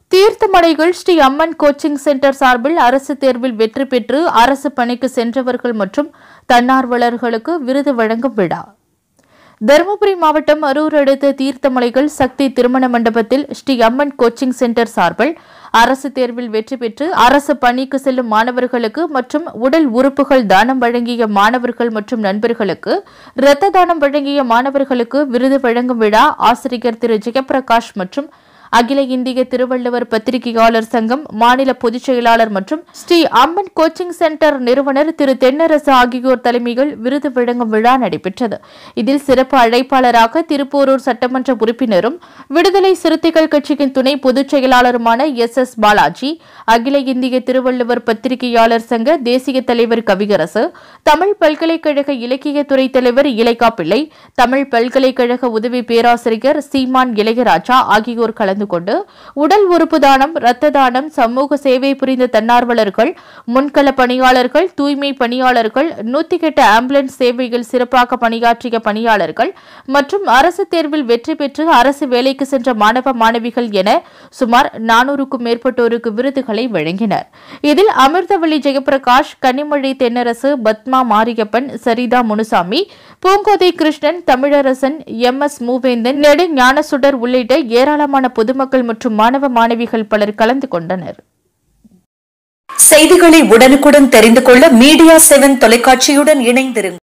தீர்த்தமடைகள் Sri Amman coaching centre சார்பில் அரசு தேர்வில் வெற்றி பெற்று அரசு பணிக்கு சென்றவர்கள் மற்றும் தன்னார்வலர்களுக்கு விருது வழங்கும் விழா தருமபுரி மாவட்டம் அரூர் அடுத்த தீர்த்தமலைகள் சக்தி திருமண மண்டபத்தில் ஸ்ரீ அம்மன் கோச்சிங் சென்டர் சார்பில் அரசு தேர்வில் வெற்றி பெற்று அரசு பணிக்கு செல்லும் மாணவர்களுக்கு மற்றும் உடல் உறுப்புகள் தானம் வழங்கிய மாணவர்கள் மற்றும் நண்பர்களுக்கு இரத்த தானம் வழங்கிய மாணவர்களுக்கு விருது வழங்கும் விழா ஆசிரியர் திரு ஜெயபிரகாஷ் மற்றும் அகில இந்திய திருவள்ளுவர் பத்திரிகையாளர் சங்கம் மாநில பொதுச் செயலாளர் மற்றும் ஸ்ரீ அம்மன் கோச்சிங் சென்டர் நிறுவனர் திரு தென்னரசு ஆகியோர் தலைமையில் விருது வழங்கும் விழா நடைபெற்றது இதில் சிறப்பு அழைப்பாளராக திருப்போரூர் சட்டமன்ற உறுப்பினரும் விடுதலை சிறுத்தைகள் கட்சியின் துணை பொதுச் செயலாளருமான எஸ் எஸ் பாலாஜி அகில இந்திய திருவள்ளுவர் பத்திரிகையாளர் சங்க தேசிய தலைவர் கவிகரசு தமிழ் பல்கலைக்கழக இலக்கியத்துறை தலைவர் இலைக்கா பிள்ளை தமிழ் பல்கலைக்கழக உதவி பேராசிரியர் சீமான் இளையராஜா ஆகியோர் கலந்து கொண்டு உடல் உறுப்பு தானம் இரத்த தானம் சமூக சேவை புரிந்த தன்னார்வலர்கள் முன்கள பணியாளர்கள் தூய்மை பணியாளர்கள் நூத்தி எட்டு ஆம்புலன்ஸ் சேவையில் சிறப்பாக பணியாற்றிய பணியாளர்கள் மற்றும் அரசு தேர்வில் வெற்றி பெற்று அரசு வேலைக்கு சென்ற மாணவ மாணவிகள் என சுமார் நானூறுக்கும் மேற்பட்டோருக்கு விருதுகளை வழங்கினர் இதில் அமிர்தவள்ளி ஜெயபிரகாஷ் கன்னிமொழி தென்னரசு பத்மா மாரியப்பன் சரிதா முனுசாமி பூங்கோதை கிருஷ்ணன் தமிழரசன் எம் எஸ் மூவேந்தன் நெடு ஞானசுடர் உள்ளிட்ட ஏராளமான பொதுமக்கள் மற்றும் மாணவ மாணவிகள் பலர் கலந்து கொண்டனர் செய்திகளை உடனுக்குடன் தெரிந்து கொள்ள மீடியா செவன் தொலைக்காட்சியுடன் இணைந்திருங்கள்